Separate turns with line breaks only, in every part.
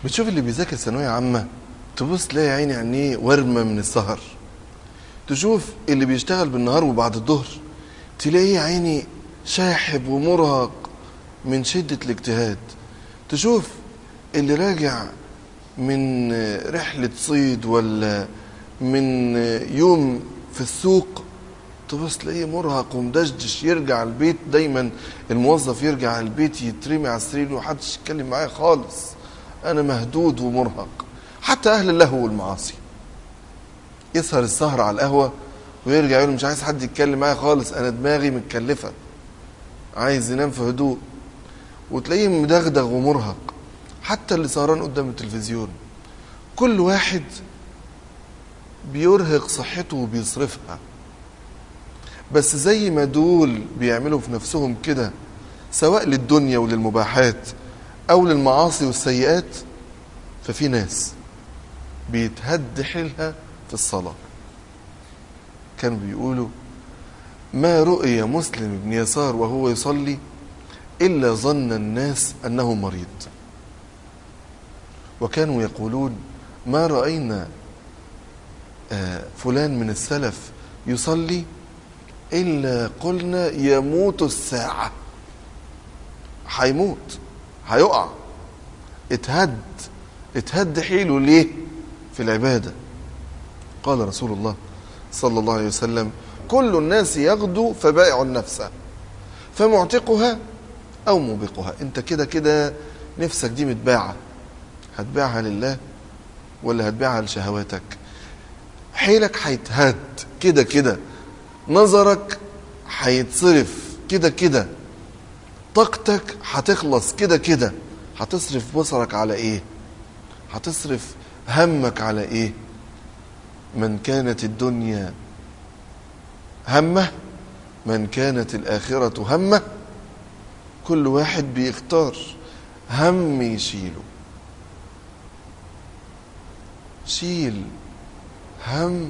بتشوف اللي بيذاكر ثانويه عامه تبص تلاقي عيني عينيه ورمه من السهر تشوف اللي بيشتغل بالنهار وبعد الظهر تلاقيه عيني شاحب ومرهق من شده الاجتهاد تشوف اللي راجع من رحله صيد ولا من يوم في السوق تبص تلاقيه مرهق ومدشدش يرجع البيت دايما الموظف يرجع البيت يترمي على السرير ومحدش يتكلم معاه خالص انا مهدود ومرهق حتى اهل اللهو والمعاصي يسهر السهر على القهوه ويرجع يقول مش عايز حد يتكلم معايا خالص انا دماغي متكلفه عايز ينام في هدوء وتلاقيه مدغدغ ومرهق حتى اللي سهران قدام التلفزيون كل واحد بيرهق صحته وبيصرفها بس زي ما دول بيعملوا في نفسهم كده سواء للدنيا وللمباحات او للمعاصي والسيئات ففي ناس بيتهد حيلها في الصلاة كانوا بيقولوا ما رؤي مسلم بن يسار وهو يصلي إلا ظن الناس أنه مريض وكانوا يقولون ما رأينا فلان من السلف يصلي إلا قلنا يموت الساعة هيموت هيقع اتهد اتهد حيله ليه في العبادة قال رسول الله صلى الله عليه وسلم كل الناس يغدو فبائع النفس فمعتقها أو موبقها انت كده كده نفسك دي متباعة هتبيعها لله ولا هتبيعها لشهواتك حيلك هيتهد كده كده نظرك هيتصرف كده كده طاقتك هتخلص كده كده هتصرف بصرك على ايه هتصرف همك على ايه من كانت الدنيا همه من كانت الآخرة همه كل واحد بيختار هم يشيله شيل هم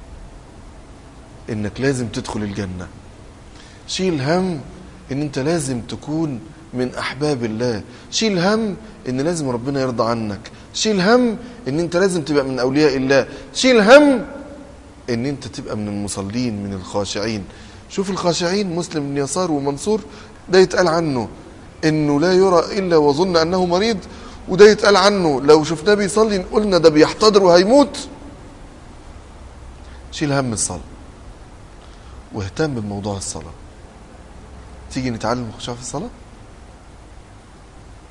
انك لازم تدخل الجنة شيل هم ان انت لازم تكون من احباب الله شيل هم ان لازم ربنا يرضى عنك شيل هم ان انت لازم تبقى من اولياء الله شيل هم ان انت تبقى من المصلين من الخاشعين شوف الخاشعين مسلم بن يسار ومنصور ده يتقال عنه انه لا يرى الا وظن انه مريض وده يتقال عنه لو شفناه بيصلي قلنا ده بيحتضر وهيموت شيل هم الصلاه واهتم بموضوع الصلاه تيجي نتعلم الخشوع في الصلاه